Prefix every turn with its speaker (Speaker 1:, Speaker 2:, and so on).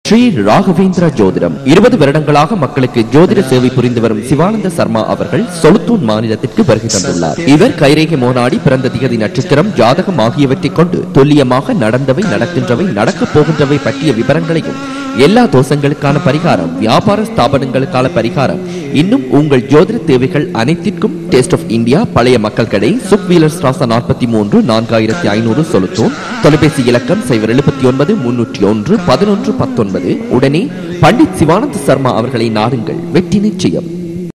Speaker 1: ஸ்ரீ ராகவேந்திரா ஜோதிடம் இருபது வருடங்களாக மக்களுக்கு ஜோதிட சேவை புரிந்து வரும் சிவானந்த சர்மா அவர்கள் சொலுத்தூன் மாநிலத்திற்கு வருகை தந்துள்ளார் இவர் கைரேகை மோனாடி பிறந்த திகதி நட்சத்திரம் ஜாதகம் ஆகியவற்றை கொண்டு துல்லியமாக நடந்தவை நடக்கின்றவை நடக்கப் போகின்றவை பற்றிய விவரங்களையும் எல்லா தோஷங்களுக்கான பரிகாரம் வியாபார ஸ்தாபனங்களுக்கான பரிகாரம் இன்னும் உங்கள் ஜோதிட தேவைகள் அனைத்திற்கும் டேஸ்ட் ஆஃப் இந்தியா பழைய மக்கள் கடை சுக் வீலர் ஸ்ராசா நாற்பத்தி மூன்று நான்காயிரத்தி ஐநூறு சொலுத்தோன் தொலைபேசி இலக்கம் சைபர் எழுபத்தி ஒன்பது முன்னூற்றி ஒன்று பதினொன்று பத்தொன்பது உடனே பண்டிட் சிவானந்த சர்மா அவர்களை நாடுங்கள் வெற்றி நிச்சயம்